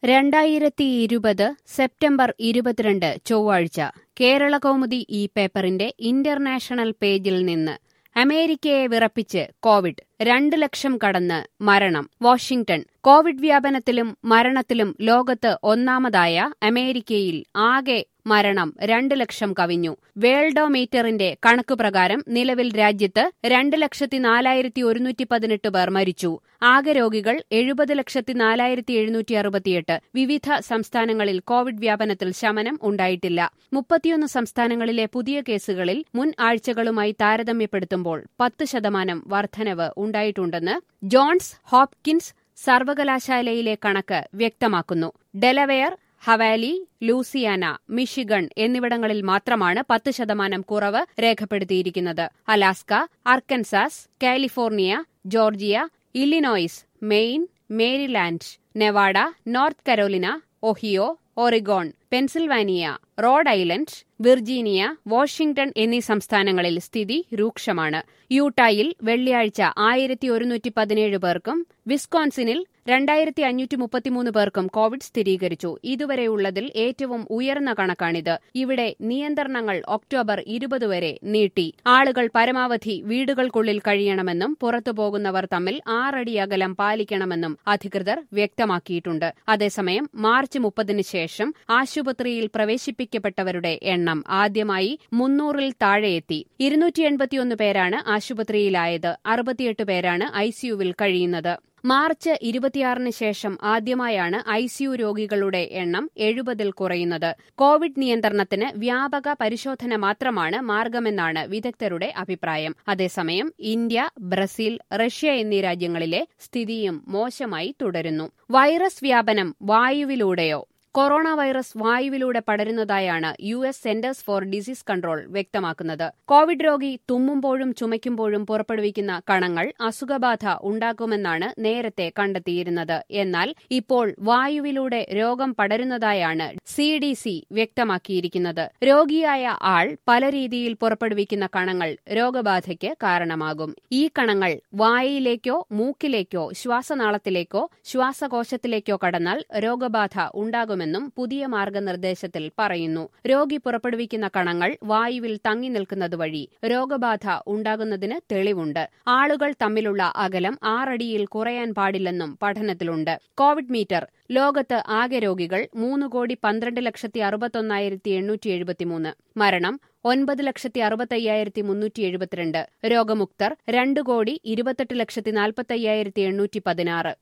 രണ്ടായിരത്തി ഇരുപത് സെപ്റ്റംബർ ഇരുപത്തിരണ്ട് ചൊവ്വാഴ്ച കേരള കൗമുദി ഈ പേപ്പറിന്റെ ഇന്റർനാഷണൽ പേജിൽ നിന്ന് അമേരിക്കയെ വിറപ്പിച്ച് കോവിഡ് രണ്ട് ലക്ഷം കടന്ന് മരണം വാഷിംഗ്ടൺ കോവിഡ് വ്യാപനത്തിലും മരണത്തിലും ലോകത്ത് ഒന്നാമതായ അമേരിക്കയിൽ ആകെ മരണം രണ്ട് ലക്ഷം കവിഞ്ഞു വേൾഡോമീറ്ററിന്റെ കണക്കുപ്രകാരം നിലവിൽ രാജ്യത്ത് രണ്ട് ലക്ഷത്തി നാലായിരത്തി ഒരുന്നൂറ്റി പതിനെട്ട് പേർ മരിച്ചു ആകെ രോഗികൾ എഴുപത് ലക്ഷത്തി നാലായിരത്തി എഴുന്നൂറ്റി അറുപത്തിയെട്ട് വിവിധ സംസ്ഥാനങ്ങളിൽ കോവിഡ് വ്യാപനത്തിൽ ശമനം ഉണ്ടായിട്ടില്ല മുപ്പത്തിയൊന്ന് സംസ്ഥാനങ്ങളിലെ പുതിയ കേസുകളിൽ മുൻ ആഴ്ചകളുമായി താരതമ്യപ്പെടുത്തുമ്പോൾ പത്ത് ശതമാനം വർധനവ് ഉണ്ടായിട്ടുണ്ടെന്ന് ജോൺസ് ഹോപ്കിൻസ് സർവകലാശാലയിലെ കണക്ക് വ്യക്തമാക്കുന്നു ഡെലവെയർ ഹവാലി ലൂസിയാന മിഷിഗൺ എന്നിവിടങ്ങളിൽ മാത്രമാണ് പത്ത് ശതമാനം കുറവ് രേഖപ്പെടുത്തിയിരിക്കുന്നത് Alaska Arkansas California Georgia Illinois Maine Maryland Nevada North Carolina Ohio Oregon Pennsylvania Rhode Island Virginia Washington എന്നീ സംസ്ഥാനങ്ങളിൽ സ്ഥിതി രൂക്ഷമാണ് യൂട്ടായിൽ വെള്ളിയാഴ്ച ആയിരത്തി ഒരുന്നൂറ്റി പതിനേഴ് പേർക്കും വിസ്കോൺസിനിൽ രണ്ടായിരത്തി അഞ്ഞൂറ്റി മുപ്പത്തിമൂന്ന് പേർക്കും കോവിഡ് സ്ഥിരീകരിച്ചു ഇതുവരെയുള്ളതിൽ ഏറ്റവും ഉയർന്ന കണക്കാണിത് ഇവിടെ നിയന്ത്രണങ്ങൾ ഒക്ടോബർ ഇരുപത് വരെ നീട്ടി ആളുകൾ പരമാവധി വീടുകൾക്കുള്ളിൽ കഴിയണമെന്നും പുറത്തുപോകുന്നവർ തമ്മിൽ ആറടി അകലം പാലിക്കണമെന്നും അധികൃതർ വ്യക്തമാക്കിയിട്ടുണ്ട് അതേസമയം മാർച്ച് മുപ്പതിന് ശേഷം ആശുപത്രിയിൽ പ്രവേശിപ്പിക്കപ്പെട്ടവരുടെ എണ്ണം ആദ്യമായി മുന്നൂറിൽ താഴെയെത്തി ഇരുന്നൂറ്റി എൺപത്തിയൊന്ന് പേരാണ് ആശുപത്രിയിലായത് അറുപത്തിയെട്ട് പേരാണ് ഐസിയുവിൽ കഴിയുന്നത് മാർച്ച് ഇരുപത്തിയാറിന് ശേഷം ആദ്യമായാണ് ഐസിയു രോഗികളുടെ എണ്ണം എഴുപതിൽ കുറയുന്നത് കോവിഡ് നിയന്ത്രണത്തിന് വ്യാപക പരിശോധന മാത്രമാണ് മാർഗമെന്നാണ് വിദഗ്ധരുടെ അഭിപ്രായം അതേസമയം ഇന്ത്യ ബ്രസീൽ റഷ്യ എന്നീ രാജ്യങ്ങളിലെ സ്ഥിതിയും മോശമായി തുടരുന്നു വൈറസ് വ്യാപനം വായുവിലൂടെയോ കൊറോണ വൈറസ് വായുവിലൂടെ പടരുന്നതായാണ് U S centers for disease control വ്യക്തമാക്കുന്നത് കോവിഡ് രോഗി തുമ്മുമ്പോഴും ചുമയ്ക്കുമ്പോഴും പുറപ്പെടുവിക്കുന്ന കണങ്ങൾ അസുഖബാധ ഉണ്ടാക്കുമെന്നാണ് നേരത്തെ കണ്ടെത്തിയിരുന്നത് എന്നാൽ ഇപ്പോൾ വായുവിലൂടെ രോഗം പടരുന്നതായാണ് സി ഡി സി വ്യക്തമാക്കിയിരിക്കുന്നത് രോഗിയായ ആൾ പല രീതിയിൽ പുറപ്പെടുവിക്കുന്ന കണങ്ങൾ രോഗബാധയ്ക്ക് കാരണമാകും ഈ കണങ്ങൾ വായയിലേക്കോ മൂക്കിലേക്കോ ശ്വാസനാളത്തിലേക്കോ ശ്വാസകോശത്തിലേക്കോ കടന്നാൽ രോഗബാധ ഉണ്ടാകും ഉണ്ടാകുമെന്നും പുതിയ മാർഗനിർദ്ദേശത്തിൽ പറയുന്നു രോഗി പുറപ്പെടുവിക്കുന്ന കണങ്ങൾ വായുവിൽ തങ്ങി നിൽക്കുന്നത് വഴി രോഗബാധ ഉണ്ടാകുന്നതിന് തെളിവുണ്ട് ആളുകൾ തമ്മിലുള്ള അകലം ആറടിയിൽ കുറയാൻ പാടില്ലെന്നും പഠനത്തിലുണ്ട് കോവിഡ് മീറ്റർ ലോകത്ത് ആകെ രോഗികൾ മൂന്ന് കോടി പന്ത്രണ്ട് ലക്ഷത്തി അറുപത്തൊന്നായിരത്തി എണ്ണൂറ്റി എഴുപത്തിമൂന്ന് മരണം ഒൻപത് ലക്ഷത്തി അറുപത്തയ്യായിരത്തി മുന്നൂറ്റി എഴുപത്തിരണ്ട് രോഗമുക്തർ രണ്ട് കോടി ഇരുപത്തെട്ട് ലക്ഷത്തി നാൽപ്പത്തയ്യായിരത്തി എണ്ണൂറ്റി പതിനാറ്